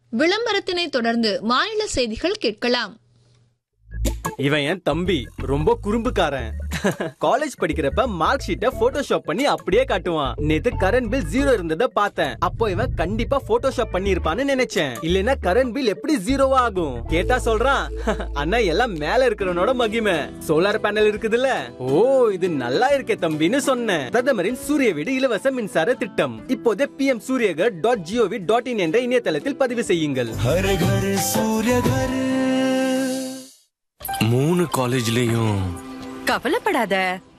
விளம்பரத்தினை தொடர்ந்து மாநில செய்திகள் கேட்கலாம் இவன் என் தம்பி ரொம்ப குறும்புக்காரன் காலேஜ் படிக்கிறப்ப மார்க் ஷீட்டை போட்டோஷாப் பண்ணி அப்படியே காட்டுவான் நேத்து கரண்ட் பில் ஜீரோ இருந்தத பார்த்தேன் அப்போ இவன் கண்டிப்பா போட்டோஷாப் பண்ணி இருப்பான்னு நினைச்சேன் இல்லனா கரண்ட் பில் எப்படி ஜீரோவா ஆகும் கேட்டா சொல்றான் அண்ணா எல்லாம் மேல இருக்கிறவனோட மகிமை சோலார் பேனல் இருக்குதுல்ல ஓ இது நல்லா இருக்கே தம்பின்னு சொன்னேன் பிரதமரின் சூரிய வீடு இலவச மின்சார திட்டம் இப்போதே PM Suryaghar dot GOV dot in என்ற இணையதளத்தில் பதிவு செய்யுங்கள் हर घर सूर्य घर மூணு காலேஜ்லயும் கவலைப்படாத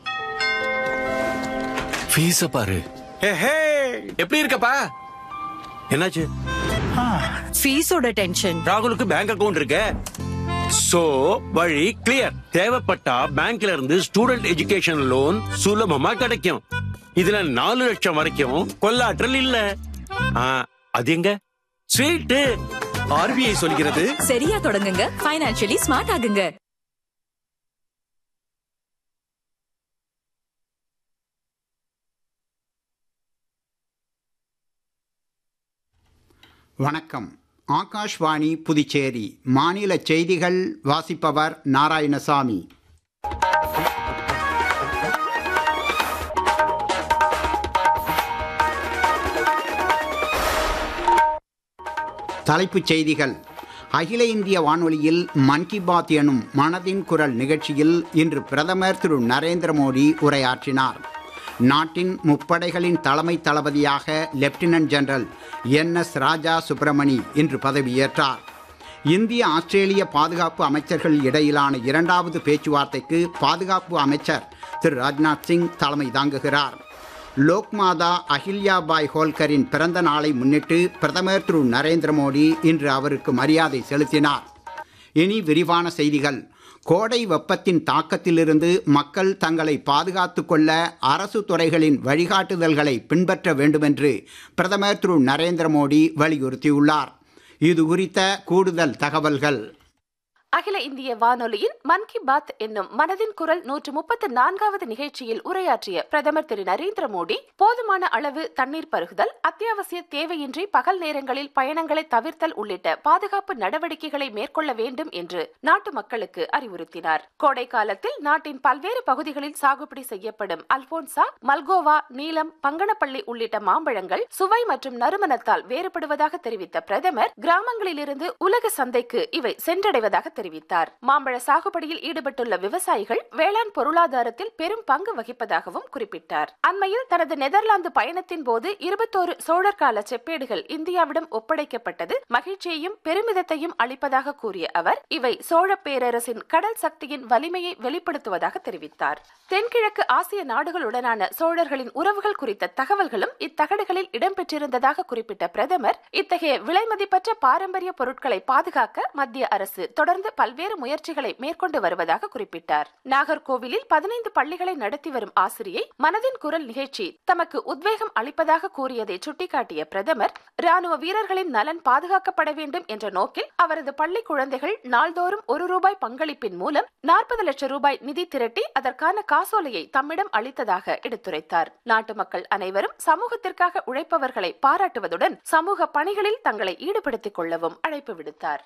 ஃபீஸ பாரு ஹே எப்படி இருக்கப்பா என்னாச்சு ஃபீஸோட டென்ஷன் ராகுலுக்கு பேங்க் அக்கவுண்ட் இருக்கு சோ வழி கிளியர் தேவைப்பட்டா பேங்க்ல இருந்து ஸ்டூடெண்ட் எஜுகேஷன் லோன் சுலபமா கிடைக்கும் இதுல நாலு லட்சம் வரைக்கும் கொள்ளாற்றல் இல்ல ஆ, அது எங்க ஸ்வீட் ஆர்பிஐ சொல்கிறது சரியா தொடங்குங்க ஃபைனான்சியலி ஸ்மார்ட் ஆகுங்க வணக்கம் ஆகாஷ்வாணி புதுச்சேரி மாநில செய்திகள் வாசிப்பவர் நாராயணசாமி தலைப்புச் செய்திகள் அகில இந்திய வானொலியில் மன் கி பாத் எனும் மனதின் குரல் நிகழ்ச்சியில் இன்று பிரதமர் திரு நரேந்திர மோடி உரையாற்றினார் நாட்டின் முப்படைகளின் தலைமை தளபதியாக lieutenant general N S Raja Subramani இன்று பதவியேற்றார் இந்திய ஆஸ்திரேலிய பாதுகாப்பு அமைச்சர்கள் இடையிலான இரண்டாவது பேச்சுவார்த்தைக்கு பாதுகாப்பு அமைச்சர் திரு ராஜ்நாத் சிங் தலைமை தாங்குகிறார் லோக்மாதா அகில்யாபாய் ஹோல்கரின் பிறந்த நாளை முன்னிட்டு பிரதமர் திரு நரேந்திர மோடி இன்று அவருக்கு மரியாதை செலுத்தினார் இனி விரிவான செய்திகள் கோடை வெப்பத்தின் தாக்கத்திலிருந்து மக்கள் தங்களை பாதுகாத்துக் கொள்ள அரசு துறைகளின் வழிகாட்டுதல்களை பின்பற்ற வேண்டுமென்று பிரதமர் திரு நரேந்திர மோடி வலியுறுத்தியுள்ளார் இது குறித்த கூடுதல் தகவல்கள் அகில இந்திய வானொலியின் மன் கி பாத் என்னும் மனதின் குரல் நூற்று முப்பத்து நான்காவது நிகழ்ச்சியில் உரையாற்றிய பிரதமர் திரு நரேந்திர மோடி போதுமான அளவு தண்ணீர் பருகுதல் அத்தியாவசிய தேவையின்றி பகல் நேரங்களில் பயணங்களை தவிர்த்தல் உள்ளிட்ட பாதுகாப்பு நடவடிக்கைகளை மேற்கொள்ள வேண்டும் என்று நாட்டு மக்களுக்கு அறிவுறுத்தினார் கோடை காலத்தில் நாட்டின் பல்வேறு பகுதிகளில் சாகுபடி செய்யப்படும் அல்போன்சா மல்கோவா நீலம் பங்கனப்பள்ளி உள்ளிட்ட மாம்பழங்கள் சுவை மற்றும் நறுமணத்தால் வேறுபடுவதாக தெரிவித்த பிரதமர் கிராமங்களிலிருந்து உலக சந்தைக்கு இவை சென்றடைவதாக தெரிவித்தார் மாம்பழ சாகுபடியில் ஈடுபட்டுள்ள விவசாயிகள் வேளாண் பொருளாதாரத்தில் பெரும் பங்கு வகிப்பதாகவும் குறிப்பிட்டார் அண்மையில் தனது நெதர்லாந்து பயணத்தின் போது இருபத்தோரு சோழர் கால செப்பேடுகள் இந்தியாவிடம் ஒப்படைக்கப்பட்டது மகிழ்ச்சியையும் பெருமிதத்தையும் அளிப்பதாக கூறிய அவர் இவை சோழ பேரரசின் கடல் சக்தியின் வலிமையை வெளிப்படுத்துவதாக தெரிவித்தார் தென்கிழக்கு ஆசிய நாடுகளுடனான சோழர்களின் உறவுகள் குறித்த தகவல்களும் இத்தகடுகளில் இடம்பெற்றிருந்ததாக குறிப்பிட்ட பிரதமர் இத்தகைய விலைமதிப்பற்ற பாரம்பரிய பொருட்களை பாதுகாக்க மத்திய அரசு தொடர்ந்து பல்வேறு முயற்சிகளை மேற்கொண்டு வருவதாக குறிப்பிட்டார் நாகர்கோவிலில் பதினைந்து பள்ளிகளை நடத்தி வரும் ஆசிரியை மனதின் குரல் நிகழ்ச்சி தமக்கு உத்வேகம் அளிப்பதாக கூறியதை சுட்டிக்காட்டிய பிரதமர் ராணுவ வீரர்களின் நலன் பாதுகாக்கப்பட வேண்டும் என்ற நோக்கில் அவரது பள்ளி குழந்தைகள் நாள்தோறும் ஒரு ரூபாய் பங்களிப்பின் மூலம் நாற்பது லட்சம் ரூபாய் நிதி திரட்டி அதற்கான காசோலையை தம்மிடம் அளித்ததாக எடுத்துரைத்தார் நாட்டு மக்கள் அனைவரும் சமூகத்திற்காக உழைப்பவர்களை பாராட்டுவதுடன் சமூக பணிகளில் தங்களை ஈடுபடுத்திக் கொள்ளவும் அழைப்பு விடுத்தார்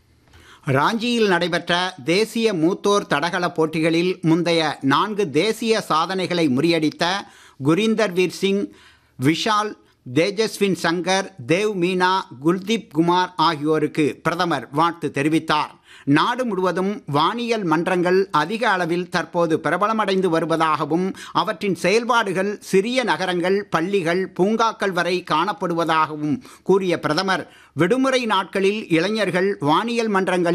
ராஞ்சியில் நடைபெற்ற தேசிய மூத்தோர் தடகள போட்டிகளில் முந்தைய நான்கு தேசிய சாதனைகளை முறியடித்த குரிந்தர் வீர் சிங் விஷால் தேஜஸ்வின் சங்கர் தேவ் மீனா குல்தீப் குமார் ஆகியோருக்கு பிரதமர் வாழ்த்து தெரிவித்தார் நாடு முழுவதும் வானியல் மன்றங்கள் அதிக அளவில் தற்போது பிரபலமடைந்து வருவதாகவும் அவற்றின் செயல்பாடுகள் சிறிய நகரங்கள் பள்ளிகள் பூங்காக்கள் வரை காணப்படுவதாகவும் கூறிய பிரதமர் விடுமுறை நாட்களில் இளைஞர்கள் வானியல் மன்றங்களில்